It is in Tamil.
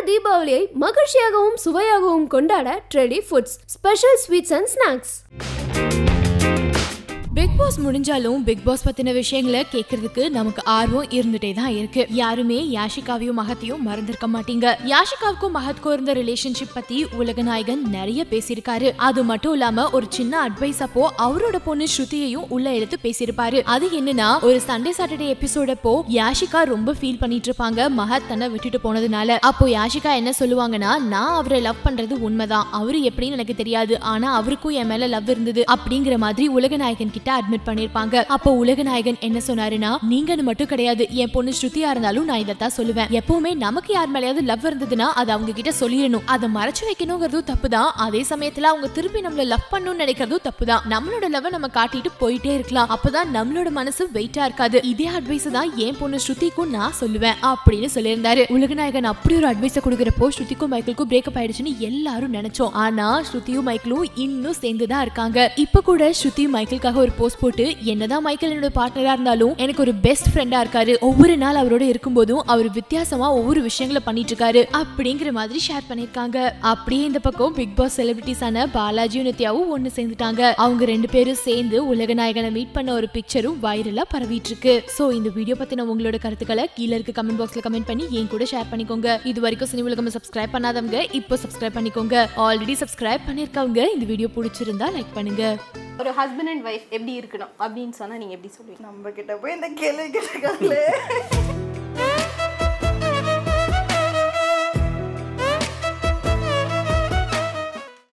தீபாவளியை மகிழ்ச்சியாகவும் சுவையாகவும் கொண்டாட Tready foods special sweets and snacks Big Boss முடிஞ்சாலும் பிக் பாஸ் பத்தின விஷயங்களை கேட்கறதுக்கு நமக்கு ஆர்வம் இருந்துட்டே தான் இருக்கு யாருமே யாஷிகாவையும் மகத்தையும் மறந்திருக்க மாட்டீங்க யாஷிகாவுக்கும் மகத்க்கும் இருந்த ரிலேஷன்ஷிப் பத்தி உலகநாயகன் நிறைய பேசியிருக்காரு அது மட்டும் இல்லாம ஒரு சின்ன அட்வைஸ் அப்போ அவரோட பொண்ணு ஸ்ருதியையும் உள்ள எடுத்து பேசியிருப்பாரு அது என்னன்னா ஒரு சண்டே சாட்டர்டே எபிசோடப்போ யாஷிகா ரொம்ப ஃபீல் பண்ணிட்டு இருப்பாங்க மகத் தன்னை விட்டுட்டு போனதுனால அப்போ யாஷிகா என்ன சொல்லுவாங்கன்னா நான் அவரை லவ் பண்றது உண்மைதான் அவரு எப்படின்னு எனக்கு தெரியாது ஆனா அவருக்கும் என் மேல லவ் இருந்தது அப்படிங்கிற மாதிரி உலகநாயகன் கிட்ட அட்மிட் பண்ணிருப்பாங்க அப்போ உலகநாயகன் என்ன சொன்னாருன்னா நீங்கன்னு மட்டும் கிடையாது என் பொண்ணு ஸ்ருதியா இருந்தாலும் நான் இதைத்தான் சொல்லுவேன் எப்பவுமே நமக்கு யார் மேலயாவது லவ் இருந்ததுன்னா அதை அவங்க கிட்ட சொல்லிடணும் அதை மறைச்சு வைக்கணுங்கிறதும் தப்புதான் அதே சமயத்துல அவங்க திருப்பி நம்மள லவ் பண்ணணும்னு நினைக்கிறதும் தப்புதான் நம்மளோட லவ் நம்ம காட்டிட்டு போயிட்டே இருக்கலாம் அப்பதான் நம்மளோட மனசு வெயிட்டா இருக்காது இதே அட்வைஸ் தான் என் பொண்ணு ஸ்ருதிக்கும் நான் சொல்லுவேன் அப்படின்னு சொல்லியிருந்தாரு உலகநாயகன் அப்படி ஒரு அட்வைஸ் கொடுக்குறப்போ ஸ்ருதிக்கும் மைக்கிளுக்கும் பிரேக்கப் ஆயிடுச்சுன்னு எல்லாரும் நினைச்சோம் ஆனா ஸ்ருதியும் மைக்கிளும் இன்னும் சேர்ந்து தான் இருக்காங்க இப்ப கூட ஸ்ருதி மைக்கிளுக்காக ஒரு போஸ்ட் போட்டு என்னதான் மைக்கேல் என்னோட பார்ட்னரா இருந்தாலும் எனக்கு ஒரு பெஸ்ட் ஃப்ரெண்டா இருக்காரு ஒவ்வொரு நாள் அவரோட இருக்கும்போதும் அவர் வித்தியாசமா ஒவ்வொரு விஷயங்களை பண்ணிட்டு இருக்காரு அப்படிங்கிற மாதிரி ஷேர் பண்ணிருக்காங்க அப்படியே இந்த பக்கம் பிக் பாஸ் செலிபிரிட்டிஸான பாலாஜியும் நித்யாவும் ஒண்ணு சேர்ந்துட்டாங்க அவங்க ரெண்டு பேரும் சேர்ந்து உலகநாயகனை மீட் பண்ண ஒரு பிக்சரும் வைரலா பரவிட்டு இருக்கு சோ இந்த வீடியோ பத்தின உங்களோட கருத்துக்களை கீழே இருக்க கமெண்ட் பாக்ஸ்ல கமெண்ட் பண்ணி என் கூட ஷேர் பண்ணிக்கோங்க இது வரைக்கும் சினி உலகம் சப்ஸ்கிரைப் பண்ணாதவங்க இப்போ சப்ஸ்கிரைப் பண்ணிக்கோங்க ஆல்ரெடி சப்ஸ்கிரைப் பண்ணிருக்கவங்க இந்த வீடியோ பிடிச்சிருந்தா லைக் பண்ணுங்க ஒரு ஹஸ்பண்ட் அண்ட் ஒய்ஃப் எப்படி இருக்கணும் அப்படின்னு சொன்னா நீங்க எப்படி சொல்லுவீங்க நம்ம கிட்ட போய் இந்த கேள்வி கேட்டுருக்காங்களே